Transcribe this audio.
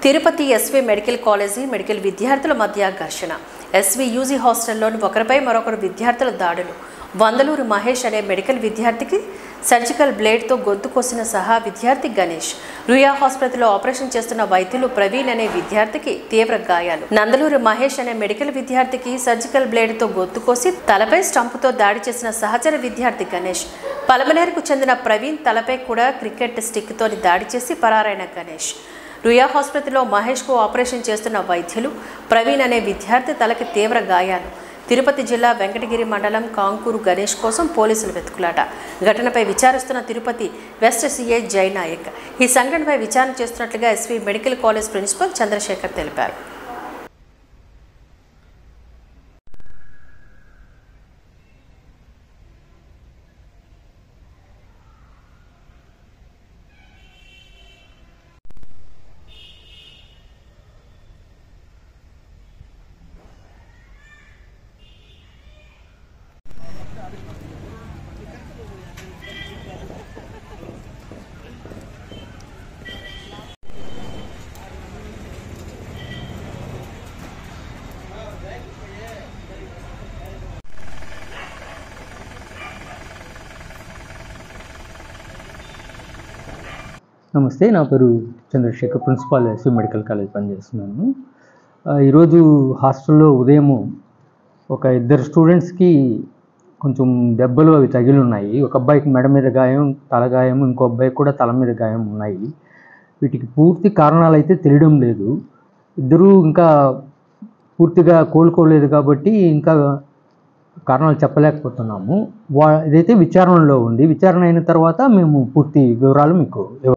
Tirupati SV medical college medical విద్యార్థుల మధ్య ఘర్షణ ఎస్వి యూజీ హాస్టల్లోని ఒకరిపై మరొకరు విద్యార్థుల దాడులు వందలూరు మహేష్ అనే మెడికల్ విద్యార్థికి సర్జికల్ బ్లేడ్తో గొంతు కోసిన సహా విద్యార్థి గణేష్ రుయా ఆసుపత్రిలో ఆపరేషన్ చేస్తున్న వైద్యులు ప్రవీణ్ అనే విద్యార్థికి తీవ్ర గాయాలు నందలూరు మహేష్ అనే మెడికల్ విద్యార్థికి సర్జికల్ బ్లేడ్తో గొంతు కోసి తలపై స్టంపుతో దాడి చేసిన సహచర విద్యార్థి గణేష్ పలమనేరుకు చెందిన ప్రవీణ్ తలపై కూడా క్రికెట్ స్టిక్తోని దాడి చేసి పరారైన గణేష్ రుయా ఆసుపత్రిలో మహేష్కు ఆపరేషన్ చేస్తున్న వైద్యులు ప్రవీణ్ అనే విద్యార్థి తలకి తీవ్ర గాయాలు తిరుపతి జిల్లా వెంకటగిరి మండలం కాంకూరు గణేష్ కోసం పోలీసులు వెతుకులాట ఘటనపై విచారిస్తున్న తిరుపతి వెస్ట్ సీఐ జయనాయక్ ఈ సంఘటనపై విచారణ చేస్తున్నట్లుగా SV medical college principal Chandrasekhar తెలిపారు నమస్తే నా పేరు Chandrasekhar principal SV medical college పనిచేస్తున్నాను ఆ, ఈరోజు హాస్టల్లో ఉదయం ఒక ఇద్దరు స్టూడెంట్స్కి కొంచెం దెబ్బలు అవి తగిలి ఉన్నాయి ఒక అబ్బాయికి మెడ మీద గాయం తల గాయం ఇంకో అబ్బాయికి కూడా తల మీద గాయం ఉన్నాయి వీటికి పూర్తి కారణాలు అయితే తెలియడం లేదు ఇద్దరూ ఇంకా పూర్తిగా కోలుకోలేదు కాబట్టి ఇంకా కారణాలు చెప్పలేకపోతున్నాము వా ఇదైతే విచారణలో ఉంది విచారణ అయిన తర్వాత మేము పూర్తి వివరాలు మీకు ఇవ్వ